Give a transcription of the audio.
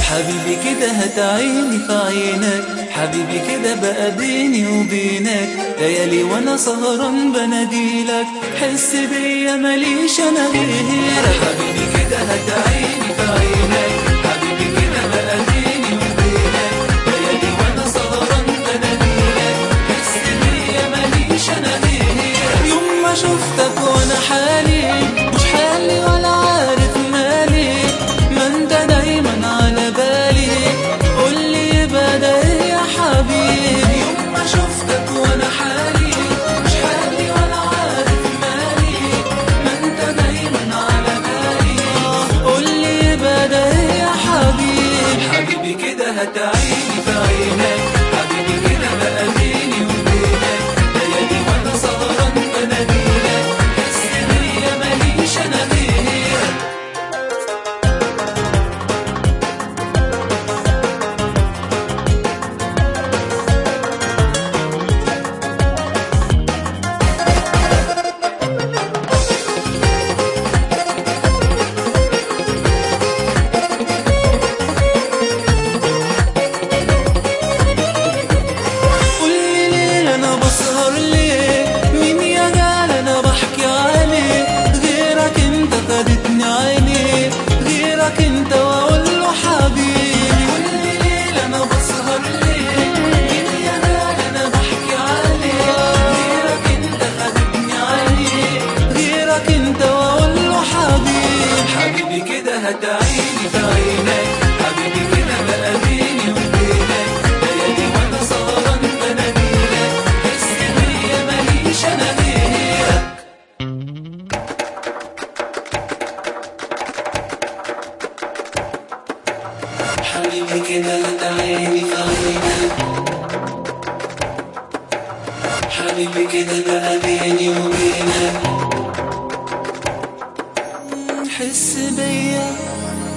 حبيبي كده هتعيني في عينك حبيبي كده بقى بيني وبينك ليالي وانا سهران بناديلك حس بيا ماليش انا غيرك حبيبي كده هتعيني في عينك حبيبي كده بقى بيني وبينك ليالي وانا سهران بناديلك حس بيا ماليش انا غيرك يوم ما شفتك وانا حالي مش حالي ولا عارف مالي ما انت دايما على بالي قولي يبقى ده ايه يا حبيبي يوم ما شفتك وانا حالي مش حالي ولا عارف مالي ما انت دايما على بالي قولي يبقى ده ايه يا حبيبي حبيبي كده هتعيني في عينك حبيبي كده بقى بيني وبينك ليالي وانا سهران بناديلك حس بيا ماليش انا غيرك قولي ليه انا بسهر ليه مين يا جال انا بحكي عليه غيرك انت خدتني عيني غيرك انت واقول له حبيبي قولي ليه انا بسهر ليه مين يا جال انا بحكي عليه غيرك انت خدتني عيني غيرك انت واقول له حبيبي حبيبي كده هتعيني في عينك حبيبي كده بقى بيني وبينك ليالي وانا سهران بناديلك حس بيا ماليش انا غيرك حبيبي كده هتعيني في عينك حبيبي كده بقى بيني وبينك حس بيا